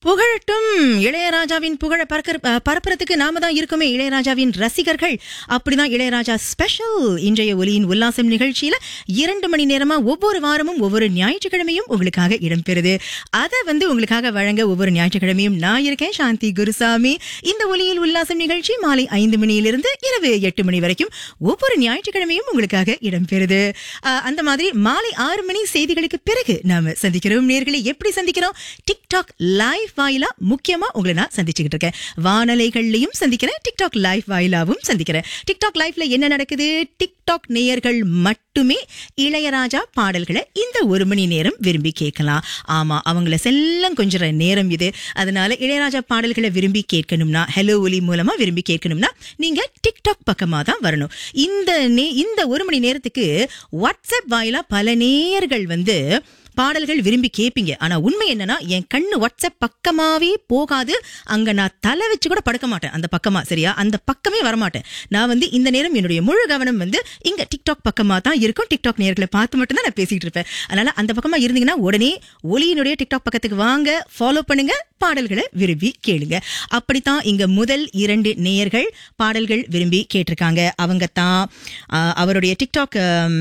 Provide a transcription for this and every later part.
புகழட்டும் இளையராஜாவின் புகழ பறக்க அஹ், பரப்புறதுக்கு நாம தான் இருக்கோமே இளையராஜாவின் ரசிகர்கள் அப்படிதான் இளையராஜா ஸ்பெஷல் இன்றைய ஒலியின் உல்லாசம் நிகழ்ச்சியில இரண்டு மணி நேரமா ஒவ்வொரு வாரமும் ஒவ்வொரு ஞாயிற்றுக்கிழமையும் உங்களுக்காக இடம்பெறுது அதை வந்து உங்களுக்காக வழங்க ஒவ்வொரு ஞாயிற்றுக்கிழமையும் நான் இருக்கேன் சாந்தி குருசாமி இந்த ஒலியில் உல்லாசம் நிகழ்ச்சி மாலை ஐந்து மணியிலிருந்து இரவு எட்டு மணி வரைக்கும் ஒவ்வொரு ஞாயிற்றுக்கிழமையும் உங்களுக்காக இடம்பெறுது அஹ், அந்த மாதிரி மாலை ஆறு மணி செய்திகளுக்கு பிறகு நாம சந்திக்கிறோம் நேர்களை எப்படி சந்திக்கிறோம் டிக்டாக் லைவ் வாயிலா முக்கியமா உங்களை நான் சந்திச்சுக்கிட்டு இருக்கேன் வானலைகள்லயும் சந்திக்கிறேன் டிக்டாக் லைவ் வாயிலாவும் சந்திக்கிறேன் டிக்டாக் லைவ்ல என்ன நடக்குது டிக்டாக் நேயர்கள் மட்டுமே இளையராஜா பாடல்களை இந்த ஒரு மணி நேரம் விரும்பி கேட்கலாம் ஆமா அவங்கள செல்லம் கொஞ்சம் நேரம் இது அதனால இளையராஜா பாடல்களை விரும்பி கேட்கணும்னா ஹலோ ஒலி மூலமா விரும்பி கேட்கணும்னா நீங்க டிக்டாக் பக்கமா தான் வரணும் இந்த நே இந்த ஒரு மணி நேரத்துக்கு வாட்ஸ்அப் வாயிலா பல நேயர்கள் வந்து பாடல்கள் விரும்பி கேட்பீங்க ஆனா உண்மை என்னன்னா என் கண்ணு வாட்ஸ்அப் பக்கமாவே போகாது அங்க நான் தலை வச்சு கூட படுக்க மாட்டேன் அந்த பக்கமா சரியா அந்த பக்கமே வரமாட்டேன் நான் வந்து இந்த நேரம் என்னுடைய முழு கவனம் வந்து இங்க டிக்டாக் பக்கமா தான் இருக்கும் டிக்டாக் நேர்களை பார்த்து மட்டும் தான் நான் பேசிட்டு இருப்பேன் அதனால அந்த பக்கமா இருந்தீங்கன்னா உடனே ஒலியினுடைய டிக்டாக் பக்கத்துக்கு வாங்க ஃபாலோ பண்ணுங்க பாடல்களை விரும்பி கேளுங்க அப்படித்தான் இங்க முதல் இரண்டு நேயர்கள் பாடல்கள் விரும்பி கேட்டிருக்காங்க அவங்க தான் ஆஹ், அவருடைய டிக்டாக் ஆம்,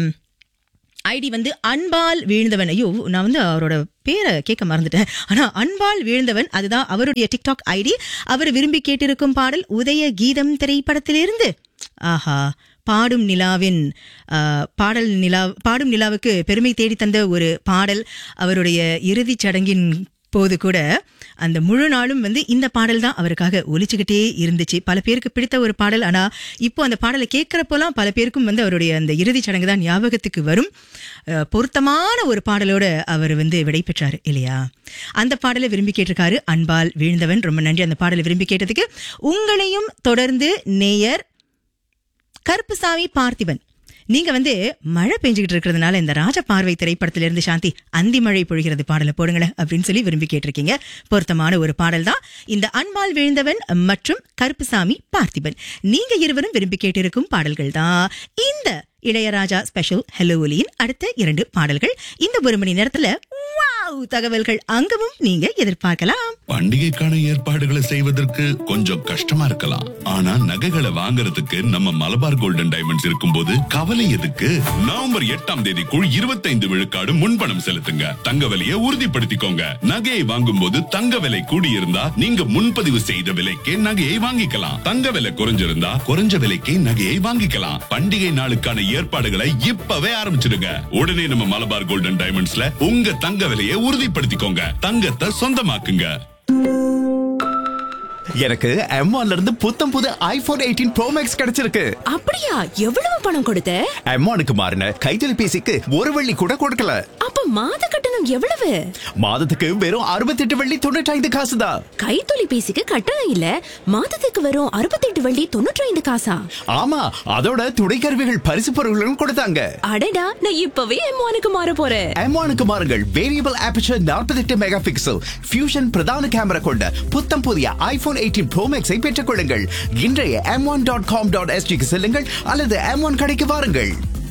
ஐடி வந்து அன்பால் வீழ்ந்தவன் ஐயோ நான் வந்து அவரோட பேரை கேட்க மறந்துட்டேன் ஆனா அன்பால் வீழ்ந்தவன் அதுதான் அவருடைய டிக்டாக் ஐடி அவர் விரும்பி கேட்டிருக்கும் பாடல் உதய கீதம் திரைப்படத்திலிருந்து ஆஹா பாடும் நிலாவின் ஆ, பாடல் நிலா பாடும் நிலாவுக்கு பெருமை தேடி தந்த ஒரு பாடல் அவருடைய இறுதிச் சடங்கின் போது கூட அந்த முழு நாளும் வந்து இந்த பாடல் தான் அவருக்காக ஒலிச்சுக்கிட்டே இருந்துச்சு பல பேருக்கு பிடித்த ஒரு பாடல் ஆனா இப்போ அந்த பாடலை கேட்கிறப்போலாம் பல பேருக்கும் வந்து அவருடைய அந்த இறுதிச் சடங்கு தான் ஞாபகத்துக்கு வரும் அஹ், பொருத்தமான ஒரு பாடலோட அவர் வந்து விடை பெற்றாரு இல்லையா அந்த பாடலை விரும்பி கேட்டிருக்காரு அன்பால் வீழ்ந்தவன் ரொம்ப நன்றி அந்த பாடலை விரும்பி கேட்டதுக்கு உங்களையும் தொடர்ந்து நேயர் கருப்புசாமி பார்த்திபன் நீங்க வந்து மழை பெஞ்சுக்கிட்டு இருக்கிறதுனால இந்த ராஜ பார்வை திரைப்படத்திலிருந்து இருந்து சாந்தி அந்தி மழை பொழிகிறது பாடலை போடுங்களேன் அப்படின்னு சொல்லி விரும்பி கேட்டிருக்கீங்க பொருத்தமான ஒரு பாடல் தான் இந்த அன்பால் விழுந்தவன் மற்றும் கருப்புசாமி பார்த்திபன் நீங்க இருவரும் விரும்பி கேட்டிருக்கும் பாடல்கள் தான் இந்த இளையராஜா ஸ்பெஷல் ஹலோ ஒலியின் அடுத்த இரண்டு பாடல்கள் இந்த ஒரு மணி நேரத்துல வாவ் தகவல்கள் அங்கவும் நீங்க எதிர்பார்க்கலாம் பண்டிகைக்கான ஏற்பாடுகளை செய்வதற்கு கொஞ்சம் கஷ்டமா இருக்கலாம் ஆனா நகைகளை வாங்குறதுக்கு நம்ம மலபார் கோல்டன் டைமண்ட்ஸ் இருக்கும்போது கவலை எதுக்கு நவம்பர் எட்டாம் தேதிக்குள் இருபத்தைந்து விழுக்காடு முன்பணம் செலுத்துங்க தங்க விலையை உறுதிப்படுத்திக்கோங்க நகையை வாங்கும் போது தங்க விலை கூடியிருந்தா நீங்க முன்பதிவு செய்த விலைக்கே நகையை வாங்கிக்கலாம் தங்க விலை குறைஞ்சிருந்தா குறைஞ்ச விலைக்கே நகையை வாங்கிக்கலாம் பண்டிகை நாளுக்கான ஏற்பாடுகளை இப்பவே ஆரம்பிச்சிடுங்க உடனே நம்ம மலபார் கோல்டன் டைமண்ட்ஸ்ல உங்க தங்க விலையை உறுதிப்படுத்திக்கோங்க தங்கத்தை சொந்தமாக்குங்க எனக்கு M1 ல இருந்து புத்தம் புது ஐபோன் எயிட்டீன் ப்ரோ மேக்ஸ் கிடைச்சிருக்கு அப்படியா எவ்வளவு பணம் கொடுத்த M1க்கு மாறின கைத்தொலைபேசிக்கு ஒரு வெள்ளி கூட கொடுக்கல அப்ப மாத கட்டணம் எவ்வளவு மாதத்துக்கு வெறும் 68 வெள்ளி தொண்ணூற்றி ஐந்து காசு தான் கைத்தொலைபேசிக்கு கட்டணம் இல்ல மாதத்துக்கு வரும் அறுபத்தெட்டு வள்ளி தொண்ணூற்றி ஐந்து காசா ஆமா அதோட துணை கருவிகள் பரிசு பொருட்களும் கொடுத்தாங்க அடடா நான் இப்பவே எம்மானுக்கு மாற போறேன் M1க்கு மாறுங்கள் variable aperture 48 mega pixel fusion பிரதான கேமரா கொண்ட புத்தம் புதிய ஐபோன் எயிட்டீன் ப்ரோ மேக்ஸை பெற்றுக் கொள்ளுங்கள் இன்றைய M one dot com dot எஸ்டிக்கு செல்லுங்கள் அல்லது எம் ஒன் கடைக்கு வாருங்கள்